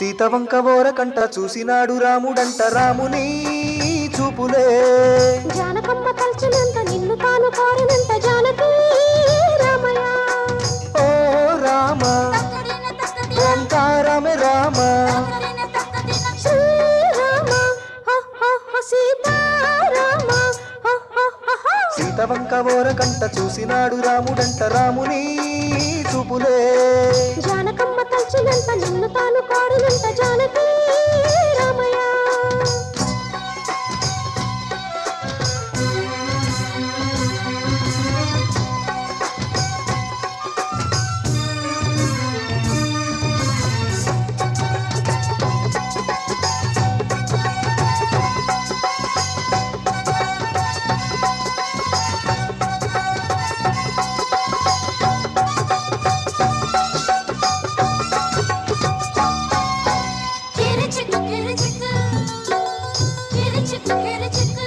సీతవంక ఓరకంట చూసినాడు రాముడంట రాముని చూపులే జానకమ్మ తలచినంత నిన్ను తాను కోరినంత జానకి రామయ్య ఓ రామ ఓంకారమే రామ శ్రీరామ హో, హో, హో, సీతారామ హో, హో, హో, హో. సీతవంక ఓరకంట చూసినాడు రాముడంట రాముని చూపులే జానకమ్మ తలచినంత నిన్ను తాను కోరినంత జానకి రామయ్య కిరిచిక్కు కిరిచిక్కు కిరిచిక్కు కిరిచిక్కు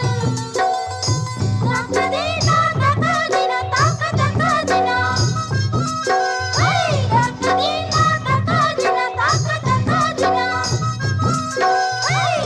తక్కదినా తక్కదినా తక్క తక్కదినా హై తక్కదినా తక్కదినా తక్క తక్కదినా హై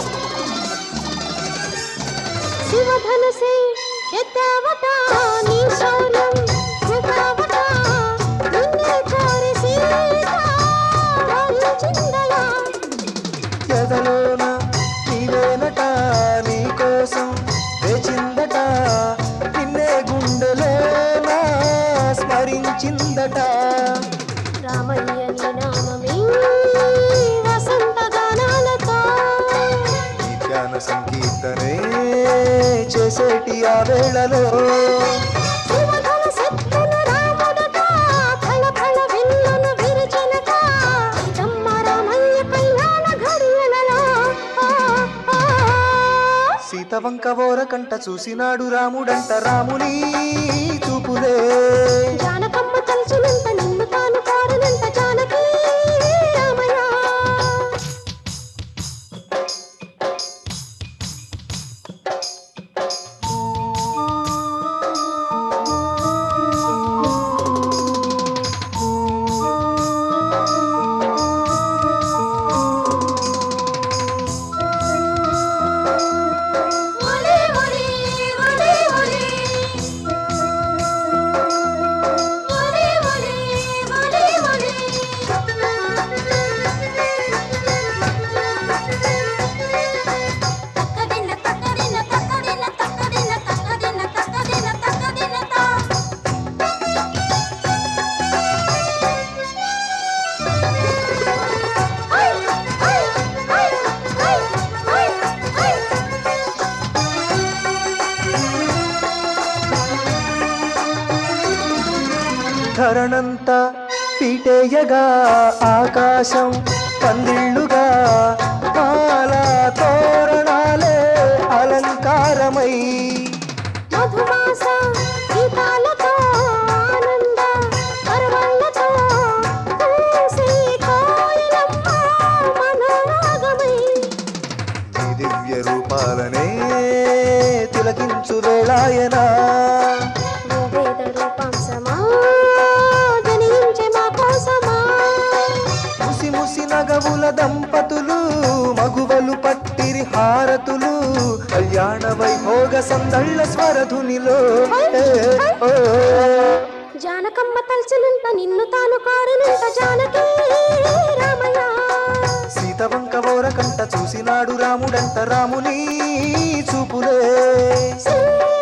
శివధనుసే ఎత్తావట నీ శౌర్యం చూపావట నిన్నే కోరి సీత వరించిందయా ఎదలోన నీవేనట నీ కోసం వేచిందట నిన్నే గుండెలోన స్మరించిందట రామయ్య నీ నామమే వసంత గానాలతో ఈ ధ్యాన సంకీర్తనే చేసేటి ఆ వేళలో శివధన శక్తుల రాముడట ఫల ఫల విల్లును విరిచినట తమ్మ రామయ్య కళ్యాణ ఘడియలలో ఆ, ఆ. సీతవంక ఓరకంట చూసినాడు రాముడంట రాముని చూపులే జానకమ్మ తలచినంత నిన్ను తాను కోరినంత జానకి రామయ్య ఒలి ఒలి ఒలి ఒలి ఒలి ఒలి ఒలి తక్కదిన తక్కదిన తక్కదిన తక్కదిన తక్కదిన తక్కదిన తక్కదిన తా హై హై హై హై హై హై ధరణంతా పీటేయగా ఆకాశం పందిళ్ళుగా మాల తోరణాలే అలంకారమై మధుమాస గీతాలతో ఆనంద పర్వాలతో పూసే కోయిలమ్మ మనోరాగమై ఈ దివ్య రూపాలనే తిలకించు వేళాయనా వేద రూపాంశమా జనించే మా కోసమా ముసి ముసి నగవుల దంపతులు మగువలు పట్టిరి హారతులు కళ్యాణ వైభోగ సందళ్ళ స్వరధునిలో ఏ, ఓ. జానకమ్మ తలచినంత నిన్ను తాను కోరినంత జానకి రామయ్య సీతవంక ఓరకంట చూసినాడు రాముడంట రాముని చూపులే శ్రీ